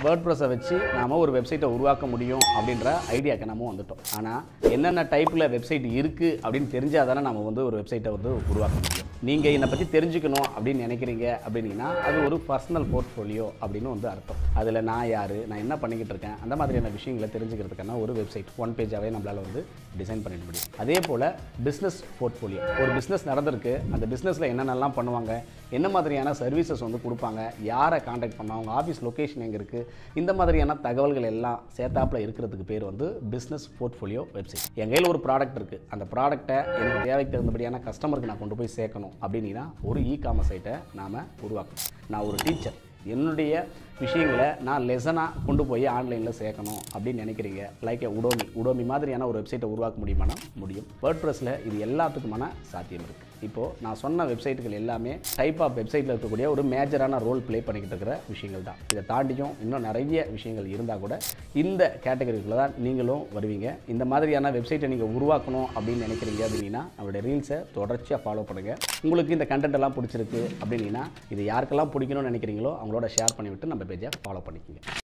word ப்ரெஸ்ஸை வச்சு நாம ஒரு வெப்சைட்டை உருவாக்க முடியும் அப்படின்ற ஐடியாக்கு நம்ம வந்துட்டோம் ஆனால் என்னென்ன டைப்பில் வெப்சைட் இருக்குது அப்படின்னு தெரிஞ்சால் தானே நம்ம வந்து ஒரு வெப்சைட்டை வந்து உருவாக்க முடியும் நீங்கள் என்னை பற்றி தெரிஞ்சுக்கணும் அப்படின்னு நினைக்கிறீங்க அப்படின்னீங்கன்னா அது ஒரு பர்சனல் போர்ட்ஃபோலியோ அப்படின்னு வந்து அர்த்தம் அதில் நான் யார் நான் என்ன பண்ணிக்கிட்டு இருக்கேன் அந்த மாதிரியான விஷயங்களை தெரிஞ்சுக்கிறதுக்கான ஒரு வெப்சைட் ஒன் பேஜாகவே நம்மளால் வந்து டிசைன் பண்ணிட முடியும் அதே போல் பிஸ்னஸ் போர்ட்ஃபோலியோ ஒரு பிஸ்னஸ் நடந்திருக்கு அந்த பிஸ்னஸில் என்னென்னலாம் பண்ணுவாங்க என்ன மாதிரியான சர்வீசஸ் வந்து கொடுப்பாங்க யாரை காண்டாக்ட் பண்ணா அவங்க ஆஃபீஸ் லொக்கேஷன் எங்கே இருக்குது இந்த மாதிரியான தகவல்கள் எல்லாம் சேர்த்தாப்புல இருக்கிறதுக்கு பேர் வந்து பிஸ்னஸ் போர்ட்ஃபோலியோ வெப்சைட் என் கையில் ஒரு ப்ராடக்ட் இருக்குது அந்த ப்ராடக்ட்டை எனக்கு தேவைக்கு தகுந்தபடியான கஸ்டமருக்கு நான் கொண்டு போய் சேர்க்கணும் அப்படின்னா ஒரு இ காமர்ஸ் சைட்டை நாம் உருவாக்கணும் நான் ஒரு டீச்சர் என்னுடைய விஷயங்களை நான் லெசனாக கொண்டு போய் ஆன்லைனில் சேர்க்கணும் அப்படின்னு நினைக்கிறீங்க லைக் உடோமி உடோமி மாதிரியான ஒரு வெப்சைட்டை உருவாக்க முடியுமானா முடியும் வேர்ட் இது எல்லாத்துக்குமான சாத்தியம் இருக்குது இப்போது நான் சொன்ன வெப்சைட்டுகள் எல்லாமே டைப் ஆஃப் வெப்சைட்டில் இருக்கக்கூடிய ஒரு மேஜரான ரோல் ப்ளே பண்ணிக்கிட்டு இருக்கிற விஷயங்கள் தான் இதை தாண்டியும் இன்னும் நிறைய விஷயங்கள் இருந்தால் கூட இந்த கேட்டகரிக்குள்ளே தான் நீங்களும் வருவீங்க இந்த மாதிரியான வெப்சைட்டை நீங்கள் உருவாக்கணும் அப்படின்னு நினைக்கிறீங்க அப்படின்னா நம்மளுடைய ரீல்ஸை தொடர்ச்சியாக ஃபாலோ பண்ணுங்கள் உங்களுக்கு இந்த கண்டென்ட் எல்லாம் பிடிச்சிருக்கு அப்படின்னா இது யாருக்கெல்லாம் பிடிக்கணும்னு நினைக்கிறீங்களோ அவங்களோட ஷேர் பண்ணிவிட்டு நம்ம பேஜை ஃபாலோ பண்ணிக்கோங்க